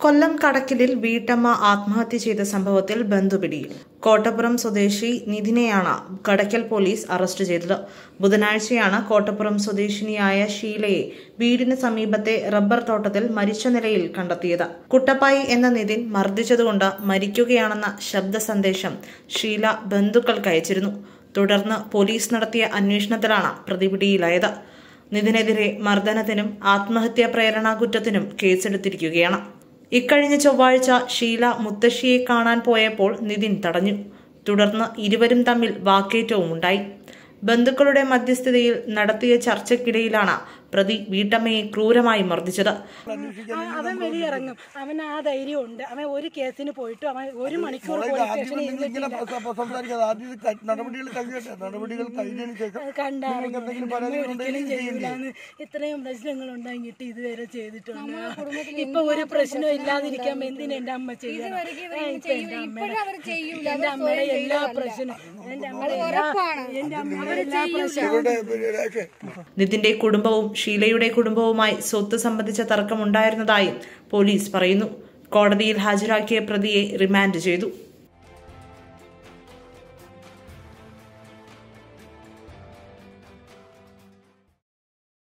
കൊല്ലം കടക്കിലിൽ വീട്ടമ്മ ആത്മഹത്യ ചെയ്ത സംഭവത്തിൽ ബന്ധുപിടിയിൽ കോട്ടപ്പുറം സ്വദേശി നിധിനെയാണ് കടക്കൽ പോലീസ് അറസ്റ്റ് ചെയ്തത് ബുധനാഴ്ചയാണ് കോട്ടപ്പുറം സ്വദേശിനിയായ ഷീലയെ വീടിന് സമീപത്തെ റബ്ബർ തോട്ടത്തിൽ മരിച്ച നിലയിൽ കണ്ടെത്തിയത് കുട്ടപ്പായി എന്ന നിതിൻ മർദ്ദിച്ചതുകൊണ്ട് മരിക്കുകയാണെന്ന ശബ്ദ സന്ദേശം ഷീല ബന്ധുക്കൾക്ക് അയച്ചിരുന്നു തുടർന്ന് പോലീസ് നടത്തിയ അന്വേഷണത്തിലാണ് പ്രതിപിടിയിലായത് നിതിനെതിരെ മർദ്ദനത്തിനും ആത്മഹത്യാ പ്രേരണാ കുറ്റത്തിനും കേസെടുത്തിരിക്കുകയാണ് ഇക്കഴിഞ്ഞ ചൊവ്വാഴ്ച ഷീല മുത്തശ്ശിയെ കാണാൻ പോയപ്പോൾ നിതിൻ തടഞ്ഞു തുടർന്ന് ഇരുവരും തമ്മിൽ വാക്കേറ്റവും ഉണ്ടായി ബന്ധുക്കളുടെ മധ്യസ്ഥതയിൽ നടത്തിയ ചർച്ചയ്ക്കിടയിലാണ് പ്രതി വീട്ടമ്മയെ ക്രൂരമായി മർദ്ദിച്ചത് ആ- അവൻ വെളിയിറങ്ങും അവൻ ആ ധൈര്യം ഉണ്ട് അവൻ ഒരു കേസിന് പോയിട്ടും അവൻ ഒരു മണിക്കൂർ പോലീസ് സ്റ്റേഷനിൽ ഇങ്ങനെ ഇരുന്നിട്ടില്ല പ- സംസാരിക്കാതെ ആദ്യം ഇത് ക- നടപടികൾ കഴിയട്ടെ നടപടികൾ കഴിഞ്ഞതിന് ശേഷം അത് കണ്ടായിരുന്നു നിങ്ങൾക്ക് എന്തെങ്കിലും നമ്മ പരാതി ഒരിക്കലും ഉണ്ടെങ്കിൽ ചെയ്യൂലെന്ന് ഇത്രയും പ്രശ്നങ്ങൾ ഉണ്ടായിട്ട് ഇതുവരെ ചെയ്തിട്ടുണ്ട് ഇപ്പൊ ഒരു പ്രശ്നം ഇല്ലാതിരിക്കാൻ എന്തിനാ എന്റെ അമ്മ ചെയ്യണം ആ, ഇപ്പൊ എന്റെ അമ്മയുടെ എന്റെ അമ്മയുടെ എല്ലാ പ്രശ്നം എന്റെ അമ്മയുടെ എല്ലാ എന്റെ അമ്മയുടെ എല്ലാ പ്രശ്നവും ഇവിടെ ഇവരുടെയൊക്കെ നിതിന്റെ കുടുംബവും ഷീലയുടെ കുടുംബവുമായി സ്വത്ത് സംബന്ധിച്ച തർക്കമുണ്ടായിരുന്നതായും പോലീസ് പറയുന്നു കോടതിയിൽ ഹാജരാക്കിയ പ്രതിയെ റിമാൻഡ് ചെയ്തു